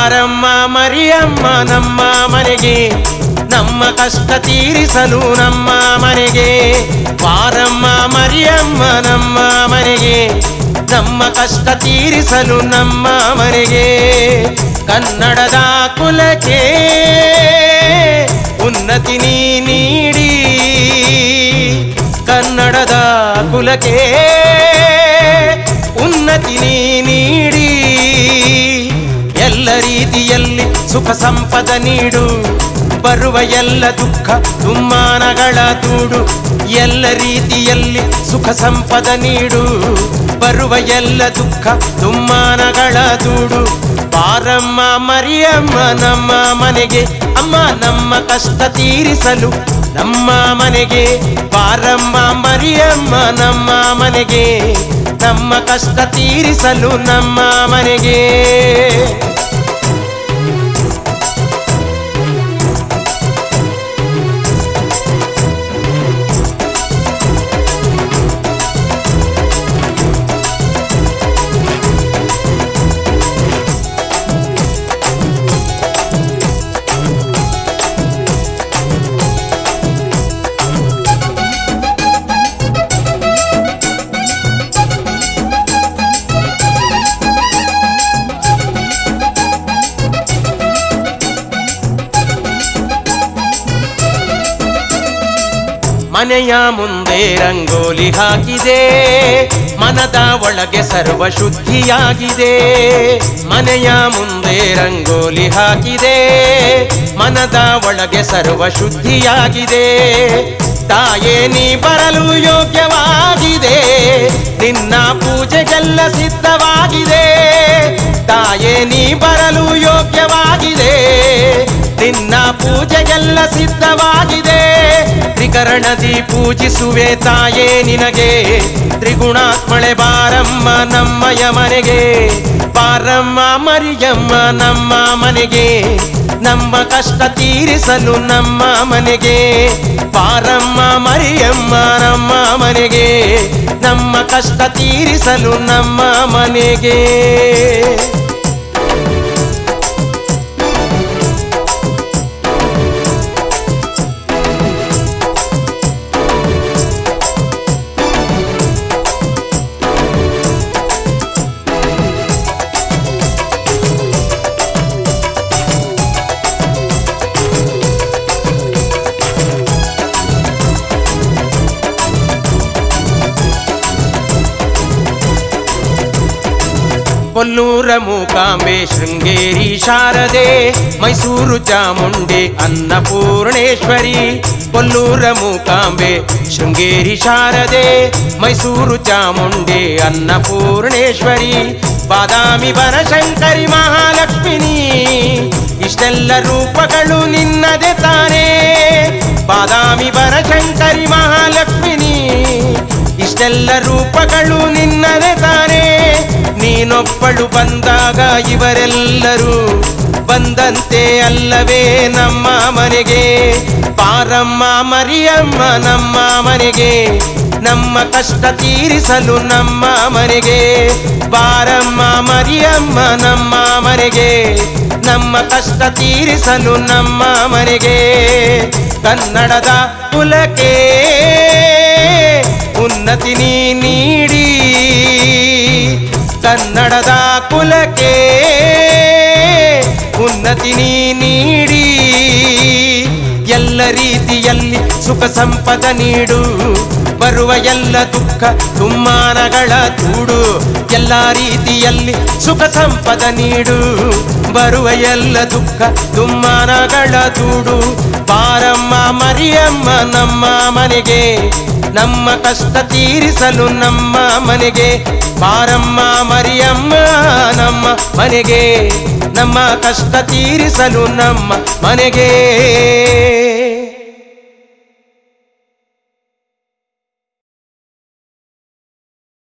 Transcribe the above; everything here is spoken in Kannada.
ಬಾರಮ್ಮ ಮರಿಯಮ್ಮ ನಮ್ಮ ಮನೆಗೆ ನಮ್ಮ ಕಷ್ಟ ತೀರಿಸಲು ನಮ್ಮ ಮನೆಗೆ ಬಾರಮ್ಮ ಮರಿಯಮ್ಮ ನಮ್ಮ ಮನೆಗೆ ನಮ್ಮ ಕಷ್ಟ ತೀರಿಸಲು ನಮ್ಮ ಮನೆಗೆ ಕನ್ನಡದ ಕುಲಕ್ಕೆ ಉನ್ನತಿ ನೀ ನೀಡಿ ಕನ್ನಡದ ಕುಲಕ್ಕೆ ಉನ್ನತಿ ನೀ ನೀಡಿ ಎಲ್ಲ ರೀತಿಯಲ್ಲಿ ಸುಖ ಸಂಪದ ನೀಡು ಬರುವ ಎಲ್ಲ ದುಃಖ ದುಮ್ಮಾನಗಳ ದೂಡು ಎಲ್ಲ ರೀತಿಯಲ್ಲಿ ಸುಖ ಸಂಪದ ನೀಡು ಬರುವ ಎಲ್ಲ ದುಃಖ ದುಮ್ಮಾನಗಳ ದೂಡು ಬಾರಮ್ಮ ಮರಿಯಮ್ಮ ನಮ್ಮ ಮನೆಗೆ ಅಮ್ಮ ನಮ್ಮ ಕಷ್ಟ ತೀರಿಸಲು ನಮ್ಮ ಮನೆಗೆ ಬಾರಮ್ಮ ಮರಿಯಮ್ಮ ನಮ್ಮ ಮನೆಗೆ ನಮ್ಮ ಕಷ್ಟ ತೀರಿಸಲು ನಮ್ಮ ಮನೆಗೆ ಮನೆಯ ಮುಂದೆ ರಂಗೋಲಿ ಹಾಕಿದೆ ಮನದ ಒಳಗೆ ಸರ್ವ ಶುದ್ಧಿಯಾಗಿದೆ ಮನೆಯ ಮುಂದೆ ರಂಗೋಲಿ ಹಾಕಿದೆ ಮನದ ಒಳಗೆ ಸರ್ವ ಶುದ್ಧಿಯಾಗಿದೆ ತಾಯೇ ನೀ ಬರಲು ಯೋಗ್ಯವಾಗಿದೆ ನಿನ್ನ ಪೂಜೆಗೆಲ್ಲ ಸಿದ್ಧವಾಗಿದೆ ತಾಯೇ ನೀ ಬರಲು ಯೋಗ್ಯವಾಗಿದೆ ನಿನ್ನ ಪೂಜೆಗೆಲ್ಲ ಸಿದ್ಧವಾಗಿದೆ ತ್ರಿಕರಣದಿ ಪೂಜಿಸುವೆ ತಾಯೇ ನಿನಗೆ ತ್ರಿಗುಣಾತ್ಮಳೆ ಬಾರಮ್ಮ ನಮ್ಮಯ ಮನೆಗೆ ಬಾರಮ್ಮ ಮರಿಯಮ್ಮ ನಮ್ಮ ಮನೆಗೆ ನಮ್ಮ ಕಷ್ಟ ತೀರಿಸಲು ನಮ್ಮ ಮನೆಗೆ ಬಾರಮ್ಮ ಮರಿಯಮ್ಮ ನಮ್ಮ ಮನೆಗೆ ನಮ್ಮ ಕಷ್ಟ ತೀರಿಸಲು ನಮ್ಮ ಮನೆಗೆ ಕೊಲ್ಲೂರ ಮೂಕಾಂಬೆ ಶೃಂಗೇರಿ ಶಾರದೆ ಮೈಸೂರು ಚಾಮುಂಡೆ ಅನ್ನಪೂರ್ಣೇಶ್ವರಿ ಕೊಲ್ಲೂರ ಮೂಕಾಂಬೆ ಶೃಂಗೇರಿ ಶಾರದೆ ಮೈಸೂರು ಚಾಮುಂಡೆ ಅನ್ನಪೂರ್ಣೇಶ್ವರಿ ಬಾದಾಮಿ ಬನಶಂಕರಿ ಮಹಾಲಕ್ಷ್ಮಿನಿ ಇಷ್ಟೆಲ್ಲ ರೂಪಗಳು ನಿನ್ನದೆ ತಾನೇ ಬಾದಾಮಿ ಬನಶಂಕರಿ ಮಹಾಲಕ್ಷ್ಮಿನಿ ಇಷ್ಟೆಲ್ಲ ರೂಪಗಳು ನಿನ್ನದೆ ತಾನೇ ನೀನೊಬ್ಬಳು ಬಂದಾಗ ಇವರೆಲ್ಲರೂ ಬಂದಂತೆ ಅಲ್ಲವೇ ನಮ್ಮ ಮನೆಗೆ ಪಾರಮ್ಮ ಮರಿಯಮ್ಮ ನಮ್ಮ ಮನೆಗೆ ನಮ್ಮ ಕಷ್ಟ ತೀರಿಸಲು ನಮ್ಮ ಮನೆಗೆ ಬಾರಮ್ಮ ಮರಿಯಮ್ಮ ನಮ್ಮ ಮನೆಗೆ ನಮ್ಮ ಕಷ್ಟ ತೀರಿಸಲು ನಮ್ಮ ಮನೆಗೆ ಕನ್ನಡದ ಕುಲಕ್ಕೆ ಉನ್ನತಿ ನೀ ನೀಡಿ ಕನ್ನಡದ ಕುಲಕ್ಕೆ ಉನ್ನತಿ ನೀ ನೀಡಿ ಎಲ್ಲ ರೀತಿಯಲ್ಲಿ ಸುಖ ಸಂಪದ ನೀಡು ಬರುವ ಎಲ್ಲ ದುಃಖ ತುಮ್ಮಾನಗಳ ದೂಡು ಎಲ್ಲ ರೀತಿಯಲ್ಲಿ ಸುಖ ಸಂಪದ ನೀಡು ಬರುವ ಎಲ್ಲ ದುಃಖ ತುಮ್ಮಾನಗಳ ದೂಡು ಬಾರಮ್ಮ ಮರಿಯಮ್ಮ ನಮ್ಮ ಮನೆಗೆ ನಮ್ಮ ಕಷ್ಟ ತೀರಿಸಲು ನಮ್ಮ ಮನೆಗೆ ಬಾರಮ್ಮ ಮರಿಯಮ್ಮ ನಮ್ಮ ಮನೆಗೆ ನಮ್ಮ ಕಷ್ಟ ತೀರಿಸಲು ನಮ್ಮ ಮನೆಗೆ